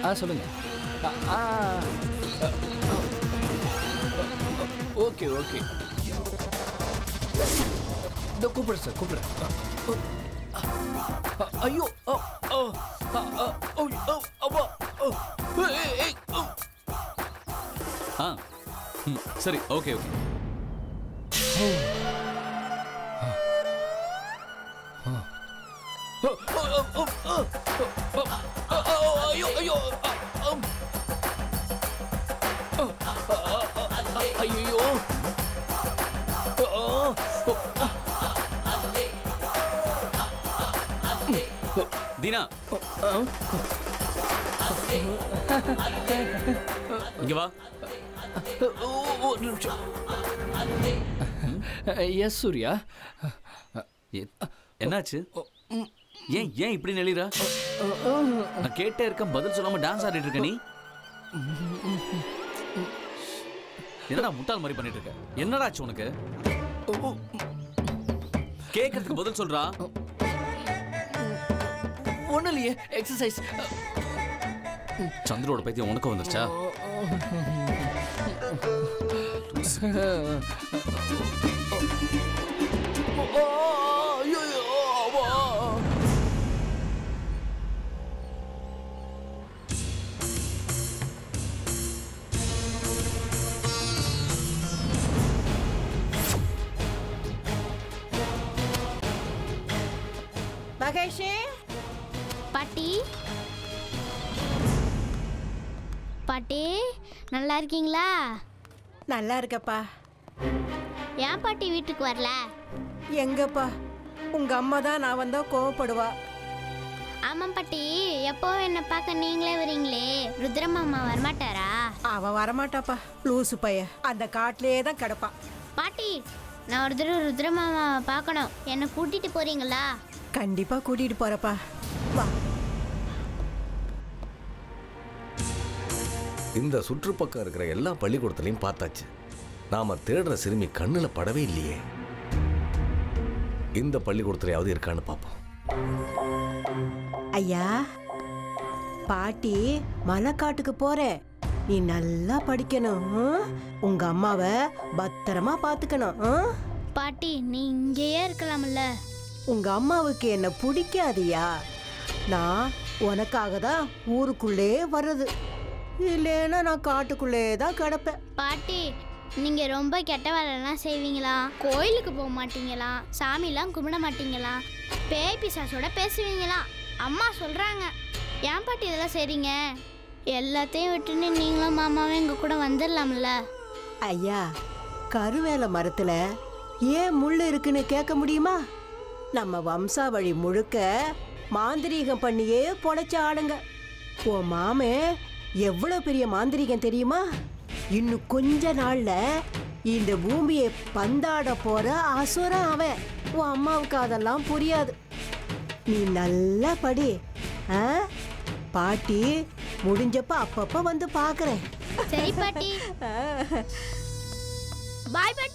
ஆ சொல்லுங்க ஆ, ஆ okay okay இதோ கூப்பிடுறேன் சார் கூப்பிடுறேன் அ, ஐயோ அ, அ, அ, அ, ஓ, ஓ, அப்பா ஓ, ஏய், ஏய், ஓ. ஆ ம், சரி ஓகே ஓகே ஓ, ஓ, ஓ, ஓ, ஓ, ஓ, ஓ, ஓ, ஐயோ ஐயோ அ, அம். அ, அ, அ, அ, ஐயோ ஓ, ஓ, ஓ, தீனா ஆ. இங்க வா ஓ, ஒரு நிமிஷம் எஸ் சூர்யா எ- என்னாச்சு ஏன் ஏன் இப்படி நெளிரா நான் கேட்டே இருக்கேன் பதில் சொல்லாம டான்ஸ் ஆடிட்டு இருக்க நீ என்னடா முட்டாள் மாதிரி பண்ணிட்டு இருக்க என்னடா ஆச்சு உனக்கு கேட்கறதுக்கு பதில் சொல்றா ஒன்றும் இல்லையே எக்ஸசைஸ் சந்திரோட பைத்தியம் உனக்கு வந்துருச்சா மகேஷ் பாட்டி பாட்டி நல்லா இருக்கீங்களா நல்லா இருக்கப்பா ஏன் பாட்டி வீட்டுக்கு வரல எங்கப்பா உங்க அம்மா தான் நான் வந்தா கோவப்படுவா ஆமாம் பாட்டி எப்போவும் என்னை பார்க்க நீங்களே வரீங்களே ருத்ரமாமா வரமாட்டாரா அவ வரமாட்டாப்பா லூசு பைய அந்த காட்டிலே தான் கிடப்பா பாட்டி நான் ஒரு தடவை ருத்ரமாமாவை பார்க்கணும் என்னை கூட்டிட்டு போறீங்களா கண்டிப்பா கூட்டிட்டு போறப்பா வா இந்த சுற்றுப்பக்கம் இருக்கிற எல்லா பள்ளிக்கூடத்துலையும் பார்த்தாச்சு நாம தேடுற சிறுமி கண்ணுல படவே இல்லையே இந்த பள்ளிக்கூடத்துலயாவது இருக்கான்னு பார்ப்போம் ஐயா பாட்டி மலைக்காட்டுக்கு போறேன் நீ நல்லா படிக்கணும் ஆ? உங்க அம்மாவை பத்திரமா பாத்துக்கணும் ஆ? பாட்டி நீ இங்கேயே இருக்கலாம்ல உங்க அம்மாவுக்கு என்ன பிடிக்காதியா நான் உனக்காக தான் ஊருக்குள்ளே வர்றது இல்லைன்னா நான் காட்டுக்குள்ளே தான் கிடப்பேன் பாட்டி நீங்க ரொம்ப கெட்ட வேலைலாம் செய்வீங்களா கோயிலுக்கு போக மாட்டீங்களா சாமிலாம் கும்பிட மாட்டீங்களா பேய் பிசாசோட பேசுவீங்களா அம்மா சொல்றாங்க ஏன் பாட்டி இதெல்லாம் செய்றீங்க எல்லாத்தையும் விட்டுன்னு நீங்களும் மாமாவும் எங்க கூட வந்துடலாம்ல ஐயா கருவேல மரத்துல ஏன் முள் இருக்குன்னு கேட்க முடியுமா நம்ம வம்சாவழி முழுக்க மாந்திரீகம் பண்ணியே பொழைச்ச ஆளுங்க உன் மாமே எவ்வளவு பெரிய மாந்திரீகம் தெரியுமா இன்னும் கொஞ்ச நாள்ல இந்த பூமியை பந்தாட போற அசுரம் அவன் உன் அம்மாவுக்கு அதெல்லாம் புரியாது நீ நல்லா படி ஆ? பாட்டி முடிஞ்சப்ப அப்பப்ப வந்து பாக்குறேன் சரி பாட்டி பாய் பாட்டி